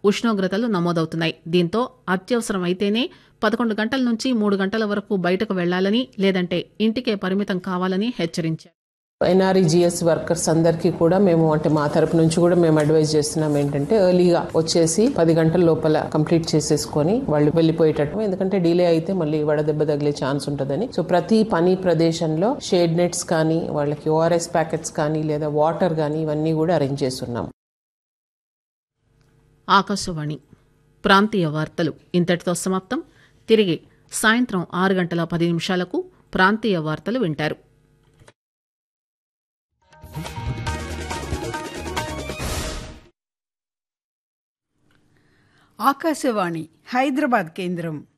ఉష్ణోగ్రతలు నమోదవుతున్నాయి దీంతో అత్యవసరమైతేనే పదకొండు గంటల నుంచి మూడు గంటల వరకు బయటకు వెళ్లాలని లేదంటే ఇంటికే పరిమితం కావాలని హెచ్చరించారు ఎన్ఆర్ఈజిఎస్ వర్కర్స్ అందరికీ కూడా మేము అంటే మా తరపు నుంచి కూడా మేము అడ్వైజ్ చేస్తున్నాం ఏంటంటే ఎర్లీగా వచ్చేసి పది గంటల లోపల కంప్లీట్ చేసేసుకొని వాళ్ళు వెళ్ళిపోయేటట్టు ఎందుకంటే డిలే అయితే మళ్ళీ వడదెబ్బ తగిలే ఛాన్స్ ఉంటుందని సో ప్రతి పని ప్రదేశంలో షేడ్ నెట్స్ కానీ వాళ్ళకి ఓఆర్ఎస్ ప్యాకెట్స్ కానీ లేదా వాటర్ కానీ ఇవన్నీ కూడా అరేంజ్ చేస్తున్నాం ఆకాశవాణి ప్రాంతీయ వార్తలు ఇంతటితో సమాప్తం తిరిగి సాయంత్రం ఆరు గంటల పది నిమిషాలకు ప్రాంతీయ వార్తలు వింటారు ఆకాశవాణి హైదరాబాద్ కేంద్రం